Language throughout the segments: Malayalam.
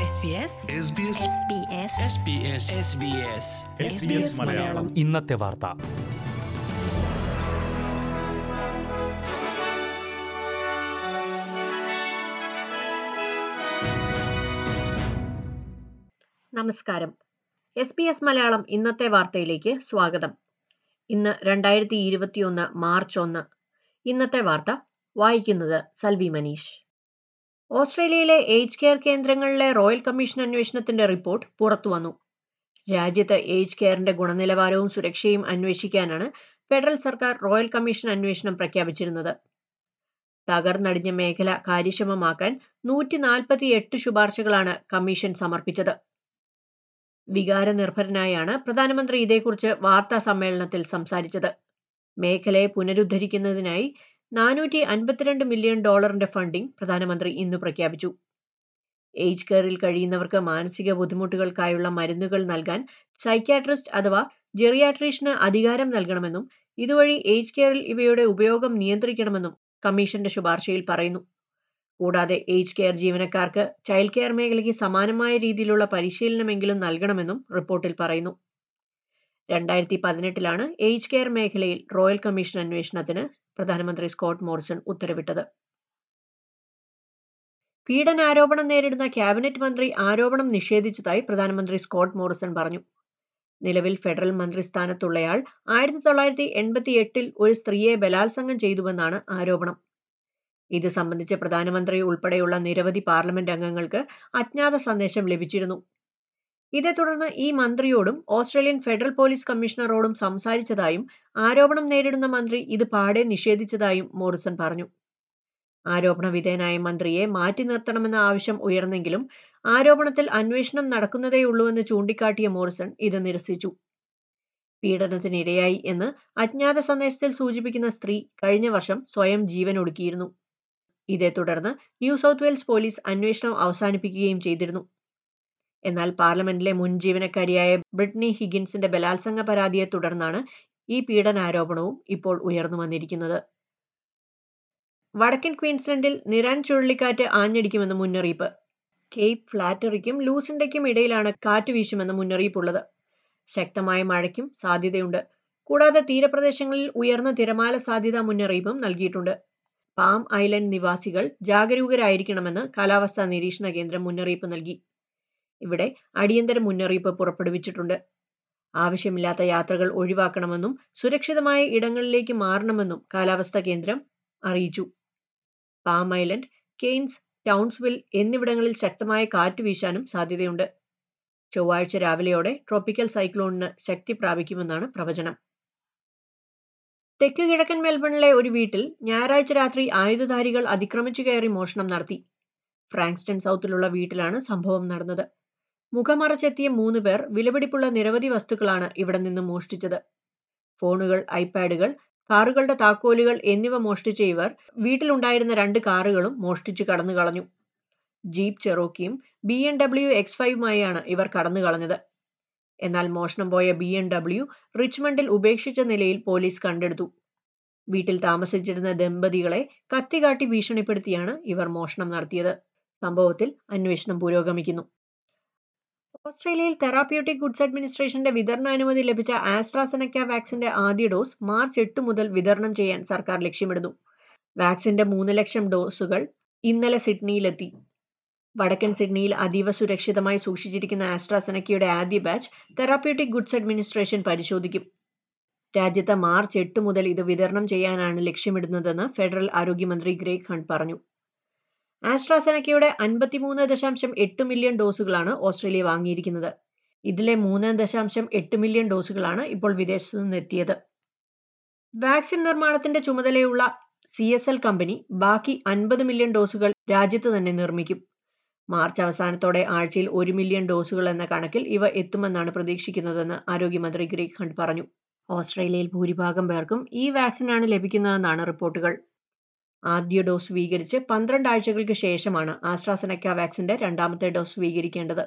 SBS SBS SBS SBS SBS SBS Malayalam ഇന്നത്തെ വാർത്ത നമസ്കാരം എസ് പി എസ് മലയാളം ഇന്നത്തെ വാർത്തയിലേക്ക് സ്വാഗതം ഇന്ന് രണ്ടായിരത്തി ഇരുപത്തിയൊന്ന് മാർച്ച് ഒന്ന് ഇന്നത്തെ വാർത്ത വായിക്കുന്നത് സൽവി മനീഷ് ഓസ്ട്രേലിയയിലെ ഏജ് കെയർ കേന്ദ്രങ്ങളിലെ റോയൽ കമ്മീഷൻ അന്വേഷണത്തിന്റെ റിപ്പോർട്ട് പുറത്തുവന്നു രാജ്യത്ത് ഏജ് കെയറിന്റെ ഗുണനിലവാരവും സുരക്ഷയും അന്വേഷിക്കാനാണ് ഫെഡറൽ സർക്കാർ റോയൽ കമ്മീഷൻ അന്വേഷണം പ്രഖ്യാപിച്ചിരുന്നത് തകർന്നടിഞ്ഞ മേഖല കാര്യക്ഷമമാക്കാൻ നൂറ്റി നാൽപ്പത്തി എട്ട് ശുപാർശകളാണ് കമ്മീഷൻ സമർപ്പിച്ചത് വികാരനിർഭരനായാണ് പ്രധാനമന്ത്രി ഇതേക്കുറിച്ച് വാർത്താ സമ്മേളനത്തിൽ സംസാരിച്ചത് മേഖലയെ പുനരുദ്ധരിക്കുന്നതിനായി നാനൂറ്റി അൻപത്തിരണ്ട് മില്യൺ ഡോളറിന്റെ ഫണ്ടിംഗ് പ്രധാനമന്ത്രി ഇന്ന് പ്രഖ്യാപിച്ചു ഏജ് കെയറിൽ കഴിയുന്നവർക്ക് മാനസിക ബുദ്ധിമുട്ടുകൾക്കായുള്ള മരുന്നുകൾ നൽകാൻ സൈക്യാട്രിസ്റ്റ് അഥവാ ജെറിയാട്രീഷന് അധികാരം നൽകണമെന്നും ഇതുവഴി ഏജ് കെയറിൽ ഇവയുടെ ഉപയോഗം നിയന്ത്രിക്കണമെന്നും കമ്മീഷന്റെ ശുപാർശയിൽ പറയുന്നു കൂടാതെ ഏജ് കെയർ ജീവനക്കാർക്ക് ചൈൽഡ് കെയർ മേഖലയ്ക്ക് സമാനമായ രീതിയിലുള്ള പരിശീലനമെങ്കിലും നൽകണമെന്നും റിപ്പോർട്ടിൽ പറയുന്നു രണ്ടായിരത്തി പതിനെട്ടിലാണ് ഏജ് കെയർ മേഖലയിൽ റോയൽ കമ്മീഷൻ അന്വേഷണത്തിന് പ്രധാനമന്ത്രി സ്കോട്ട് മോറിസൺ ഉത്തരവിട്ടത് പീഡനാരോപണം നേരിടുന്ന ക്യാബിനറ്റ് മന്ത്രി ആരോപണം നിഷേധിച്ചതായി പ്രധാനമന്ത്രി സ്കോട്ട് മോറിസൺ പറഞ്ഞു നിലവിൽ ഫെഡറൽ മന്ത്രി സ്ഥാനത്തുള്ളയാൾ ആയിരത്തി തൊള്ളായിരത്തി എൺപത്തി എട്ടിൽ ഒരു സ്ത്രീയെ ബലാത്സംഗം ചെയ്തുവെന്നാണ് ആരോപണം ഇത് സംബന്ധിച്ച് പ്രധാനമന്ത്രി ഉൾപ്പെടെയുള്ള നിരവധി പാർലമെന്റ് അംഗങ്ങൾക്ക് അജ്ഞാത സന്ദേശം ലഭിച്ചിരുന്നു ഇതേ തുടർന്ന് ഈ മന്ത്രിയോടും ഓസ്ട്രേലിയൻ ഫെഡറൽ പോലീസ് കമ്മീഷണറോടും സംസാരിച്ചതായും ആരോപണം നേരിടുന്ന മന്ത്രി ഇത് പാടെ നിഷേധിച്ചതായും മോറിസൺ പറഞ്ഞു ആരോപണ വിധേയനായ മന്ത്രിയെ മാറ്റി നിർത്തണമെന്ന ആവശ്യം ഉയർന്നെങ്കിലും ആരോപണത്തിൽ അന്വേഷണം നടക്കുന്നതേയുള്ളൂവെന്ന് ചൂണ്ടിക്കാട്ടിയ മോറിസൺ ഇത് നിരസിച്ചു പീഡനത്തിനിരയായി എന്ന് അജ്ഞാത സന്ദേശത്തിൽ സൂചിപ്പിക്കുന്ന സ്ത്രീ കഴിഞ്ഞ വർഷം സ്വയം ജീവൻ ഒടുക്കിയിരുന്നു ഇതേ തുടർന്ന് ന്യൂ സൗത്ത് വെയിൽസ് പോലീസ് അന്വേഷണം അവസാനിപ്പിക്കുകയും ചെയ്തിരുന്നു എന്നാൽ പാർലമെന്റിലെ മുൻ ജീവനക്കാരിയായ ബ്രിട്നി ഹിഗിൻസിന്റെ ബലാത്സംഗ പരാതിയെ തുടർന്നാണ് ഈ പീഡനാരോപണവും ഇപ്പോൾ ഉയർന്നു വന്നിരിക്കുന്നത് വടക്കൻ ക്വീൻസ്ലൻഡിൽ നിരാൻ ചുഴലിക്കാറ്റ് ആഞ്ഞടിക്കുമെന്ന് മുന്നറിയിപ്പ് കേപ്പ് ഫ്ലാറ്ററിക്കും ലൂസിൻഡയ്ക്കും ഇടയിലാണ് കാറ്റ് വീശുമെന്ന് മുന്നറിയിപ്പുള്ളത് ശക്തമായ മഴയ്ക്കും സാധ്യതയുണ്ട് കൂടാതെ തീരപ്രദേശങ്ങളിൽ ഉയർന്ന തിരമാല സാധ്യതാ മുന്നറിയിപ്പും നൽകിയിട്ടുണ്ട് പാം ഐലൻഡ് നിവാസികൾ ജാഗരൂകരായിരിക്കണമെന്ന് കാലാവസ്ഥാ നിരീക്ഷണ കേന്ദ്രം മുന്നറിയിപ്പ് നൽകി ഇവിടെ അടിയന്തര മുന്നറിയിപ്പ് പുറപ്പെടുവിച്ചിട്ടുണ്ട് ആവശ്യമില്ലാത്ത യാത്രകൾ ഒഴിവാക്കണമെന്നും സുരക്ഷിതമായ ഇടങ്ങളിലേക്ക് മാറണമെന്നും കാലാവസ്ഥാ കേന്ദ്രം അറിയിച്ചു പാം ഐലൻഡ് കെയ്ൻസ് ടൗൺസ്വിൽ എന്നിവിടങ്ങളിൽ ശക്തമായ കാറ്റ് വീശാനും സാധ്യതയുണ്ട് ചൊവ്വാഴ്ച രാവിലെയോടെ ട്രോപ്പിക്കൽ സൈക്ലോണിന് ശക്തി പ്രാപിക്കുമെന്നാണ് പ്രവചനം തെക്ക് കിഴക്കൻ മെൽബണിലെ ഒരു വീട്ടിൽ ഞായറാഴ്ച രാത്രി ആയുധധാരികൾ അതിക്രമിച്ചു കയറി മോഷണം നടത്തി ഫ്രാങ്ക്സ്റ്റൺ സൗത്തിലുള്ള വീട്ടിലാണ് സംഭവം നടന്നത് മുഖമറച്ചെത്തിയ മൂന്ന് പേർ വിലപിടിപ്പുള്ള നിരവധി വസ്തുക്കളാണ് ഇവിടെ നിന്ന് മോഷ്ടിച്ചത് ഫോണുകൾ ഐപാഡുകൾ കാറുകളുടെ താക്കോലുകൾ എന്നിവ മോഷ്ടിച്ച ഇവർ വീട്ടിലുണ്ടായിരുന്ന രണ്ട് കാറുകളും മോഷ്ടിച്ചു കടന്നു കളഞ്ഞു ജീപ്പ് ചെറോക്കിയും ബി എൻ ഡബ്ല്യു എക്സ് ഫൈവുമായാണ് ഇവർ കടന്നു കളഞ്ഞത് എന്നാൽ മോഷണം പോയ ബി എൻ ഡബ്ല്യു റിച്ച്മണ്ടിൽ ഉപേക്ഷിച്ച നിലയിൽ പോലീസ് കണ്ടെടുത്തു വീട്ടിൽ താമസിച്ചിരുന്ന ദമ്പതികളെ കത്തികാട്ടി ഭീഷണിപ്പെടുത്തിയാണ് ഇവർ മോഷണം നടത്തിയത് സംഭവത്തിൽ അന്വേഷണം പുരോഗമിക്കുന്നു ഓസ്ട്രേലിയയിൽ തെറാപ്യൂട്ടിക് ഗുഡ്സ് അഡ്മിനിസ്ട്രേഷന്റെ വിതരണാനുമതി ലഭിച്ച ആസ്ട്രാസെനക്ക വാക്സിന്റെ ആദ്യ ഡോസ് മാർച്ച് എട്ട് മുതൽ വിതരണം ചെയ്യാൻ സർക്കാർ ലക്ഷ്യമിടുന്നു വാക്സിന്റെ മൂന്ന് ലക്ഷം ഡോസുകൾ ഇന്നലെ സിഡ്നിയിലെത്തി വടക്കൻ സിഡ്നിയിൽ അതീവ സുരക്ഷിതമായി സൂക്ഷിച്ചിരിക്കുന്ന ആസ്ട്രാസെനക്കയുടെ ആദ്യ ബാച്ച് തെറാപ്യൂട്ടിക് ഗുഡ്സ് അഡ്മിനിസ്ട്രേഷൻ പരിശോധിക്കും രാജ്യത്ത് മാർച്ച് എട്ട് മുതൽ ഇത് വിതരണം ചെയ്യാനാണ് ലക്ഷ്യമിടുന്നതെന്ന് ഫെഡറൽ ആരോഗ്യമന്ത്രി ഗ്രേഗ് ഹണ്ട് പറഞ്ഞു ആസ്ട്രാസെനക്കയുടെ അൻപത്തിമൂന്ന് ദശാംശം എട്ട് മില്യൺ ഡോസുകളാണ് ഓസ്ട്രേലിയ വാങ്ങിയിരിക്കുന്നത് ഇതിലെ മൂന്ന് ദശാംശം എട്ട് മില്യൺ ഡോസുകളാണ് ഇപ്പോൾ വിദേശത്തു നിന്നെത്തിയത് വാക്സിൻ നിർമ്മാണത്തിന്റെ ചുമതലയുള്ള സി എസ് എൽ കമ്പനി ബാക്കി അൻപത് മില്യൺ ഡോസുകൾ രാജ്യത്ത് തന്നെ നിർമ്മിക്കും മാർച്ച് അവസാനത്തോടെ ആഴ്ചയിൽ ഒരു മില്യൺ ഡോസുകൾ എന്ന കണക്കിൽ ഇവ എത്തുമെന്നാണ് പ്രതീക്ഷിക്കുന്നതെന്ന് ആരോഗ്യമന്ത്രി ഗ്രേഗ് ഹണ്ട് പറഞ്ഞു ഓസ്ട്രേലിയയിൽ ഭൂരിഭാഗം പേർക്കും ഈ വാക്സിനാണ് ലഭിക്കുന്നതെന്നാണ് റിപ്പോർട്ടുകൾ ആദ്യ ഡോസ് സ്വീകരിച്ച് പന്ത്രണ്ട് ആഴ്ചകൾക്ക് ശേഷമാണ് ആസ്ട്രാസെനക്ക വാക്സിന്റെ രണ്ടാമത്തെ ഡോസ് സ്വീകരിക്കേണ്ടത്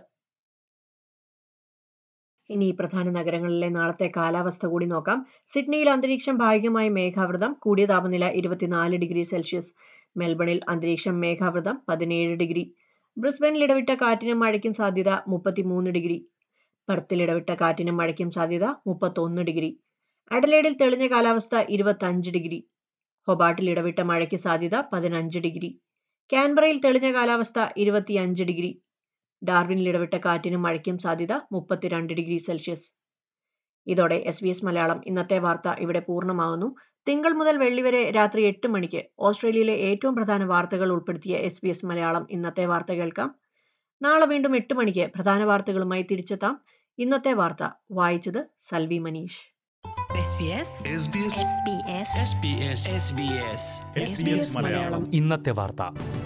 ഇനി പ്രധാന നഗരങ്ങളിലെ നാളത്തെ കാലാവസ്ഥ കൂടി നോക്കാം സിഡ്നിയിൽ അന്തരീക്ഷം ഭാഗികമായി മേഘാവൃതം കൂടിയ താപനില ഇരുപത്തിനാല് ഡിഗ്രി സെൽഷ്യസ് മെൽബണിൽ അന്തരീക്ഷം മേഘാവൃതം പതിനേഴ് ഡിഗ്രി ബ്രിസ്ബനിൽ ഇടവിട്ട കാറ്റിനും മഴയ്ക്കും സാധ്യത മുപ്പത്തിമൂന്ന് ഡിഗ്രി പെർത്തിൽ ഇടവിട്ട കാറ്റിനും മഴയ്ക്കും സാധ്യത മുപ്പത്തൊന്ന് ഡിഗ്രി അഡലേഡിൽ തെളിഞ്ഞ കാലാവസ്ഥ ഇരുപത്തഞ്ച് ഡിഗ്രി ഹൊബാട്ടിൽ ഇടവിട്ട മഴയ്ക്ക് സാധ്യത പതിനഞ്ച് ഡിഗ്രി കാൻബറയിൽ തെളിഞ്ഞ കാലാവസ്ഥ ഇരുപത്തിയഞ്ച് ഡിഗ്രി ഡാർവിനിൽ ഇടവിട്ട കാറ്റിനും മഴയ്ക്കും സാധ്യത മുപ്പത്തിരണ്ട് ഡിഗ്രി സെൽഷ്യസ് ഇതോടെ എസ് ബി എസ് മലയാളം ഇന്നത്തെ വാർത്ത ഇവിടെ പൂർണ്ണമാകുന്നു തിങ്കൾ മുതൽ വെള്ളി വരെ രാത്രി എട്ട് മണിക്ക് ഓസ്ട്രേലിയയിലെ ഏറ്റവും പ്രധാന വാർത്തകൾ ഉൾപ്പെടുത്തിയ എസ് ബി എസ് മലയാളം ഇന്നത്തെ വാർത്ത കേൾക്കാം നാളെ വീണ്ടും എട്ട് മണിക്ക് പ്രധാന വാർത്തകളുമായി തിരിച്ചെത്താം ഇന്നത്തെ വാർത്ത വായിച്ചത് Salvi Manish SBS SBS SBS SBS SBS SBS Malayalam ഇന്നത്തെ വാർത്ത